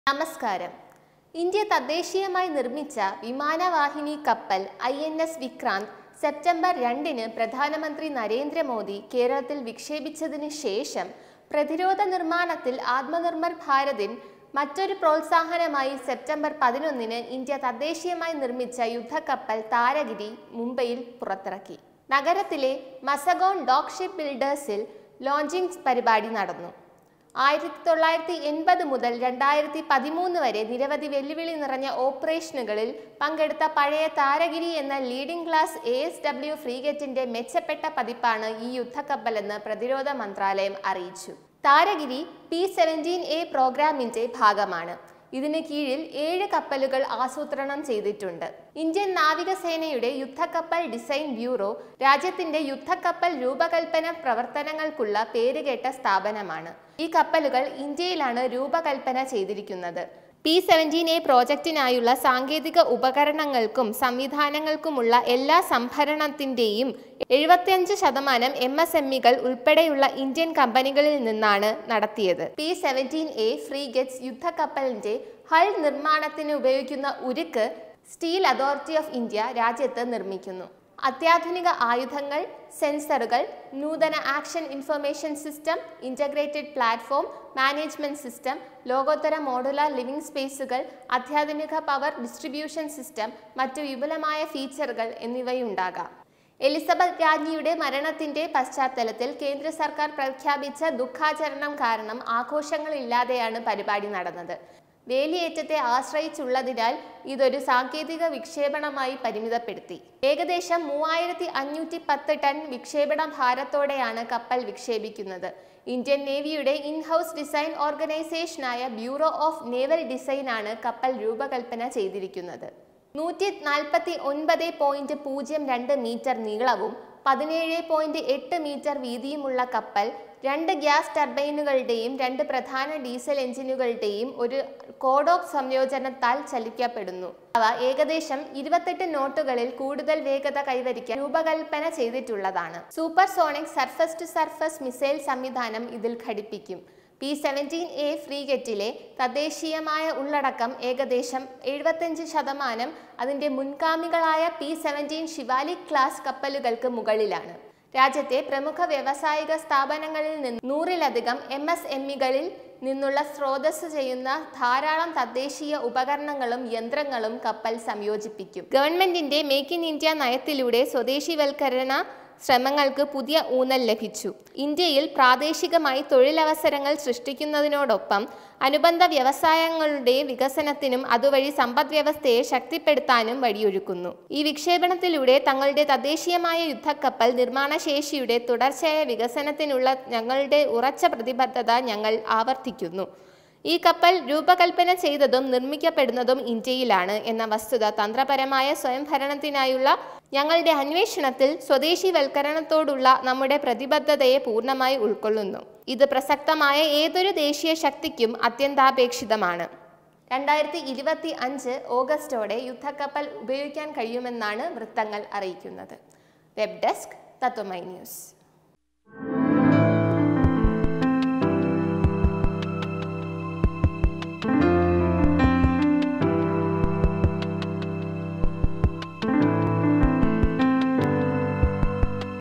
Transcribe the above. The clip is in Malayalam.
നമസ്കാരം ഇന്ത്യ തദ്ദേശീയമായി നിർമ്മിച്ച വിമാനവാഹിനി കപ്പൽ I N S Vikrant September രണ്ടിന് പ്രധാനമന്ത്രി നരേന്ദ്രമോദി കേരളത്തിൽ വിക്ഷേപിച്ചതിന് ശേഷം പ്രതിരോധ നിർമ്മാണത്തിൽ ആത്മനിർഭർ ഭാരതിൻ മറ്റൊരു പ്രോത്സാഹനമായി സെപ്റ്റംബർ പതിനൊന്നിന് ഇന്ത്യ തദ്ദേശീയമായി നിർമ്മിച്ച യുദ്ധക്കപ്പൽ താരഗിരി മുംബൈയിൽ പുറത്തിറക്കി നഗരത്തിലെ മസഗോൺ ഡോക്ക് ഷിപ്പ് ബിൽഡേഴ്സിൽ ലോഞ്ചിംഗ് പരിപാടി നടന്നു ആയിരത്തി തൊള്ളായിരത്തി എൺപത് മുതൽ രണ്ടായിരത്തി പതിമൂന്ന് വരെ നിരവധി വെല്ലുവിളി നിറഞ്ഞ ഓപ്പറേഷനുകളിൽ പങ്കെടുത്ത പഴയ താരഗിരി എന്ന leading class A S W ഫ്രീഗറ്റിന്റെ മെച്ചപ്പെട്ട പതിപ്പാണ് ഈ യുദ്ധക്കപ്പലെന്ന് പ്രതിരോധ മന്ത്രാലയം അറിയിച്ചു താരഗിരി പി സെവൻറ്റീൻ എ പ്രോഗ്രാമിന്റെ ഭാഗമാണ് ഇതിന് കീഴിൽ ഏഴ് കപ്പലുകൾ ആസൂത്രണം ചെയ്തിട്ടുണ്ട് ഇന്ത്യൻ നാവികസേനയുടെ യുദ്ധക്കപ്പൽ ഡിസൈൻ ബ്യൂറോ രാജ്യത്തിന്റെ യുദ്ധക്കപ്പൽ രൂപകൽപ്പന പ്രവർത്തനങ്ങൾക്കുള്ള പേരുകേട്ട സ്ഥാപനമാണ് ഈ കപ്പലുകൾ ഇന്ത്യയിലാണ് രൂപകൽപ്പന ചെയ്തിരിക്കുന്നത് പി സെവൻറ്റീൻ എ പ്രോജക്റ്റിനായുള്ള സാങ്കേതിക ഉപകരണങ്ങൾക്കും സംവിധാനങ്ങൾക്കുമുള്ള എല്ലാ സംഭരണത്തിന്റെയും എഴുപത്തിയഞ്ച് ശതമാനം എം എസ് എം ഇകൾ ഉൾപ്പെടെയുള്ള ഇന്ത്യൻ കമ്പനികളിൽ നിന്നാണ് നടത്തിയത് പി സെവൻറ്റീൻ എ ഫ്രീഗറ്റ്സ് യുദ്ധക്കപ്പലിന്റെ ഹൾ നിർമ്മാണത്തിന് ഉപയോഗിക്കുന്ന ഉരുക്ക് സ്റ്റീൽ അതോറിറ്റി ഓഫ് ഇന്ത്യ രാജ്യത്ത് നിർമ്മിക്കുന്നു അത്യാധുനിക ആയുധങ്ങൾ സെൻസറുകൾ നൂതന action information system integrated platform management system ലോകോത്തര മോഡുലാർ ലിവിംഗ് സ്പേസുകൾ അത്യാധുനിക പവർ ഡിസ്ട്രിബ്യൂഷൻ സിസ്റ്റം മറ്റു വിപുലമായ ഫീച്ചറുകൾ എന്നിവയുണ്ടാകാം എലിസബത്ത് രാജ്ഞിയുടെ മരണത്തിന്റെ പശ്ചാത്തലത്തിൽ കേന്ദ്ര സർക്കാർ പ്രഖ്യാപിച്ച ദുഃഖാചരണം കാരണം ആഘോഷങ്ങളില്ലാതെയാണ് പരിപാടി നടന്നത് വേലിയേറ്റത്തെ ആശ്രയിച്ചുള്ളതിനാൽ ഇതൊരു സാങ്കേതിക വിക്ഷേപണമായി പരിമിതപ്പെടുത്തി ഏകദേശം മൂവായിരത്തി അഞ്ഞൂറ്റി പത്ത് ടൺ വിക്ഷേപണ ഭാരത്തോടെയാണ് കപ്പൽ വിക്ഷേപിക്കുന്നത് ഇന്ത്യൻ നേവിയുടെ ഇൻഹൌസ് ഡിസൈൻ ഓർഗനൈസേഷനായ ബ്യൂറോ ഓഫ് നേവൽ ഡിസൈനാണ് കപ്പൽ രൂപകൽപ്പന ചെയ്തിരിക്കുന്നത് നൂറ്റി നാൽപ്പത്തി ഒൻപത് പോയിന്റ് പൂജ്യം രണ്ട് മീറ്റർ നീളവും പതിനേഴ് പോയിന്റ് എട്ട് മീറ്റർ വീതിയുമുള്ള കപ്പൽ രണ്ട് ഗ്യാസ് ടർബൈനുകളുടെയും രണ്ട് പ്രധാന ഡീസൽ എഞ്ചിനുകളുടെയും ഒരു കോഡോക് സംയോജനത്താൽ ചലിക്കപ്പെടുന്നു അവ ഏകദേശം ഇരുപത്തെട്ട് നോട്ടുകളിൽ കൂടുതൽ വേഗത കൈവരിക്കാൻ രൂപകൽപ്പന ചെയ്തിട്ടുള്ളതാണ് supersonic surface to surface missile സംവിധാനം ഇതിൽ ഘടിപ്പിക്കും പി സെവൻറ്റീൻ എ ഫ്രീഗറ്റിലെ തദ്ദേശീയമായ ഉള്ളടക്കം ഏകദേശം എഴുപത്തഞ്ച് ശതമാനം അതിൻ്റെ മുൻഗാമികളായ പി സെവൻറ്റീൻ ശിവാലിക് ക്ലാസ് കപ്പലുകൾക്ക് മുകളിലാണ് രാജ്യത്തെ പ്രമുഖ വ്യാവസായിക സ്ഥാപനങ്ങളിൽ നിന്ന് നൂറിലധികം എം എസ് എം ഇകളിൽ നിന്നുള്ള സ്രോതസ് ചെയ്യുന്ന ധാരാളം തദ്ദേശീയ ഉപകരണങ്ങളും യന്ത്രങ്ങളും കപ്പൽ സംയോജിപ്പിക്കും ഗവൺമെന്റിന്റെ മേക്ക് ഇൻ ഇന്ത്യ നയത്തിലൂടെ സ്വദേശിവൽക്കരണ ശ്രമങ്ങൾക്ക് പുതിയ ഊന്നൽ ലഭിച്ചു ഇന്ത്യയിൽ പ്രാദേശികമായി തൊഴിലവസരങ്ങൾ സൃഷ്ടിക്കുന്നതിനോടൊപ്പം അനുബന്ധ വ്യവസായങ്ങളുടെ വികസനത്തിനും അതുവഴി സമ്പദ് വ്യവസ്ഥയെ ശക്തിപ്പെടുത്താനും വഴിയൊരുക്കുന്നു ഈ വിക്ഷേപണത്തിലൂടെ തങ്ങളുടെ തദ്ദേശീയമായ യുദ്ധക്കപ്പൽ നിർമ്മാണശേഷിയുടെ തുടർച്ചയായ വികസനത്തിനുള്ള ഞങ്ങളുടെ ഉറച്ച പ്രതിബദ്ധത ഞങ്ങൾ ആവർത്തിക്കുന്നു ഈ കപ്പൽ രൂപകൽപ്പന ചെയ്തതും നിർമ്മിക്കപ്പെടുന്നതും ഇന്ത്യയിലാണ് എന്ന വസ്തുത തന്ത്രപരമായ സ്വയംഭരണത്തിനായുള്ള ഞങ്ങളുടെ അന്വേഷണത്തിൽ സ്വദേശിവൽക്കരണത്തോടുള്ള നമ്മുടെ പ്രതിബദ്ധതയെ പൂർണ്ണമായി ഉൾക്കൊള്ളുന്നു ഇത് പ്രസക്തമായ ഏതൊരു ദേശീയ ശക്തിക്കും അത്യന്താപേക്ഷിതമാണ് രണ്ടായിരത്തി ഇരുപത്തി അഞ്ച് ഓഗസ്റ്റോടെ യുദ്ധക്കപ്പൽ ഉപയോഗിക്കാൻ കഴിയുമെന്നാണ് വൃത്തങ്ങൾ അറിയിക്കുന്നത് വെബ് ഡെസ്ക് തത്വമൈ ന്യൂസ്